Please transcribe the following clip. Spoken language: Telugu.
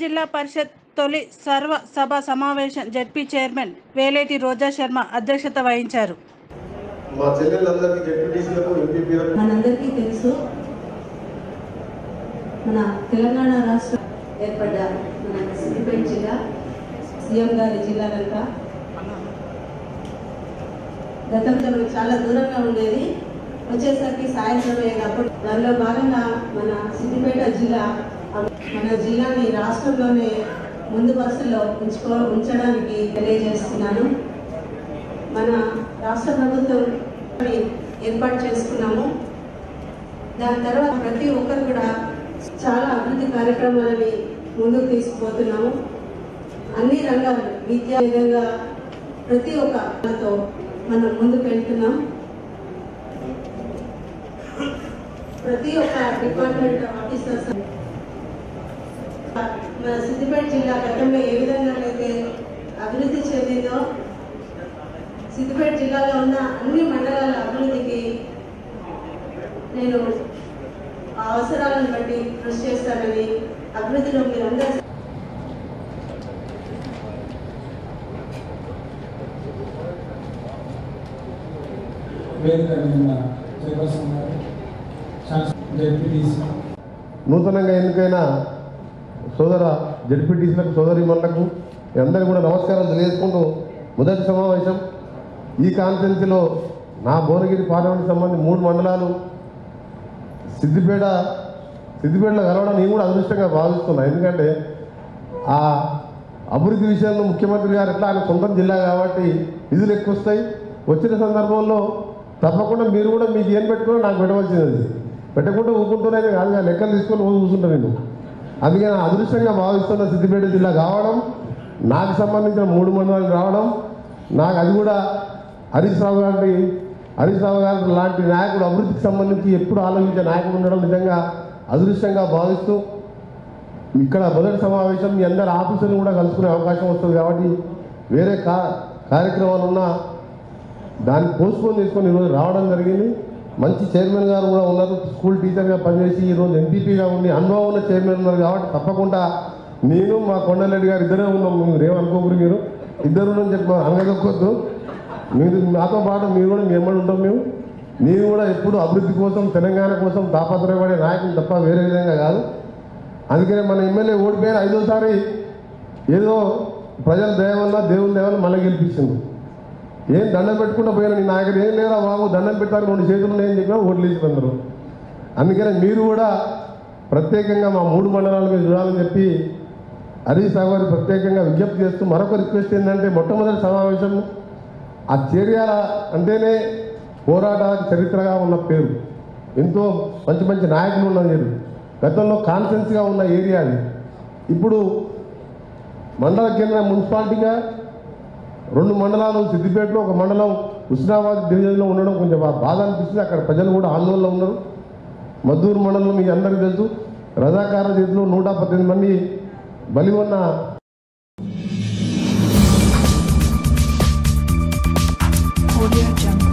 జిల్లా పరిషత్ తొలి సర్వ సభ సమావేశం జడ్పీ చైర్మన్ వేలేటి రోజా శర్మ అధ్యక్షత వహించారు మా చెల్లెళ్ళందరికీ జడ్పీటీసీలకు ఎంపీపీలకు మనందరికీ తెలుసు మన తెలంగాణ రాష్ట్రం ఏర్పడ్డ మన సిద్దిపేట జిల్లా సీఎం గారి జిల్లా కనుక గతంలో మనకు చాలా దూరంగా ఉండేది వచ్చేసరికి సాయంత్రం అయ్యేటప్పుడు దానిలో భాగంగా మన సిద్దిపేట జిల్లా మన జిల్లాని రాష్ట్రంలోనే ముందు వరుసలో ఉంచుకో ఉంచడానికి తెలియజేస్తున్నాను మన రాష్ట్ర ప్రభుత్వం ఏర్పాటు చేసుకున్నాము దాని తర్వాత ప్రతి ఒక్కరు కూడా చాలా అభివృద్ధి కార్యక్రమాలని ముందుకు తీసుకుపోతున్నాము అన్ని రంగాలు విద్యా విధంగా ప్రతి ఒక్కతో మనం ముందుకు వెళ్తున్నాం ప్రతి ఒక్క డిపార్ట్మెంట్ ఆఫీసర్స్ మన సిద్దిపేట జిల్లా గతంలో ఏ విధంగా అయితే అభివృద్ధి చెందిందో సిద్దిపేట జిల్లాలో ఉన్న అన్ని మండలాల అభివృద్ధికి నేను ఆ అవసరాలను బట్టి కృషి చేస్తానని అభివృద్ధిలో మీరందరూ వేదిక మీద చైర్పర్సన్ గారు శాసన జడ్పీటీసీ నూతనంగా ఎన్నికైన సోదర జడ్పీటీసీలకు సోదరిమణులకు అందరూ కూడా నమస్కారాలు తెలియజేసుకుంటూ మొదటి సమావేశం ఈ కాన్ఫరెన్స్లో నా భువనగిరి పార్లమెంట్ సంబంధించి మూడు మండలాలు సిద్దిపేట సిద్దిపేటలో కలవడం నేను కూడా అదృష్టంగా భావిస్తున్నా ఎందుకంటే ఆ అభివృద్ధి విషయంలో ముఖ్యమంత్రి గారు ఎట్లా ఆయన సొంతం జిల్లా కాబట్టి నిధులు ఎక్కువ వస్తాయి వచ్చిన సందర్భంలో తప్పకుండా మీరు కూడా మీకు ఏం పెట్టుకుని నాకు పెట్టవలసింది పెట్టకుండా ఊరుకుంటూనే కాదు కదా, లెక్కలు తీసుకొని రోజు కూర్చుంటా నేను అందుకని అదృష్టంగా భావిస్తున్న సిద్దిపేట జిల్లా కావడం నాకు సంబంధించిన మూడు మండలాలు రావడం నాకు అది కూడా హరీష్ రావు గారి హరీష్ రావు గారి లాంటి నాయకుడు అభివృద్ధికి సంబంధించి ఎప్పుడు ఆలోచించే నాయకుడు ఉండడం నిజంగా అదృష్టంగా భావిస్తూ ఇక్కడ మొదటి సమావేశం మీ అందరి ఆఫీసులను కూడా కలుసుకునే అవకాశం వస్తుంది కాబట్టి వేరే కా కార్యక్రమాలు ఉన్నా దాన్ని పోస్ట్పోన్ చేసుకొని ఈరోజు రావడం జరిగింది మంచి చైర్మన్ గారు కూడా ఉన్నారు స్కూల్ టీచర్గా పనిచేసి ఈరోజు ఎంపీపీగా ఉండి అనుభవం ఉన్న చైర్మన్ ఉన్నారు కాబట్టి తప్పకుండా నేను మా కొండలరెడ్డి గారు ఇద్దరే ఉన్నాం మీరు ఏమనుకోకరు మీరు ఇద్దరు ఉన్నాం చెప్పి అనగదొక్కొద్దు మీరు నాతో పాటు మీరు కూడా మీ ఎమ్మడి ఉంటాం మేము నేను కూడా ఎప్పుడు అభివృద్ధి కోసం తెలంగాణ కోసం తాపత్రయపడే నాయకులు తప్ప వేరే విధంగా కాదు అందుకనే మన ఎమ్మెల్యే ఓడిపోయిన ఐదోసారి ఏదో ప్రజల దయ వల్ల దేవుని దయ వల్ల మళ్ళీ గెలిపించింది ఏం దండం పెట్టుకుంటూ పోయినా నీ నాయకుడు ఏం లేరా బాబు దండం పెట్టడానికి రెండు చేతులు ఉన్నాయని చెప్పినా ఓట్లు వేసి అందరూ అందుకనే మీరు కూడా ప్రత్యేకంగా మా మూడు మండలాల మీద చూడాలని చెప్పి హరీష్ రావు గారు ప్రత్యేకంగా విజ్ఞప్తి చేస్తూ మరొక రిక్వెస్ట్ ఏంటంటే మొట్టమొదటి సమావేశం ఆ చేర్యాల అంటేనే పోరాటాలకు చరిత్రగా ఉన్న పేరు ఎంతో మంచి మంచి నాయకులు ఉన్న పేరు గతంలో కాన్ఫరెన్స్గా ఉన్న ఏరియా అది ఇప్పుడు మండల కేంద్ర మున్సిపాలిటీగా రెండు మండలాలు సిద్దిపేటలో ఒక మండలం హుస్నాబాద్ డివిజన్లో ఉండడం కొంచెం బా- బాధ అనిపిస్తుంది అక్కడ ప్రజలు కూడా ఆందోళనలో ఉన్నారు మద్దూరు మండలం మీకు అందరికీ తెలుసు రజాకార చేతిలో నూట పద్దెనిమిది మంది బలి ఉన్న Audio Jungle.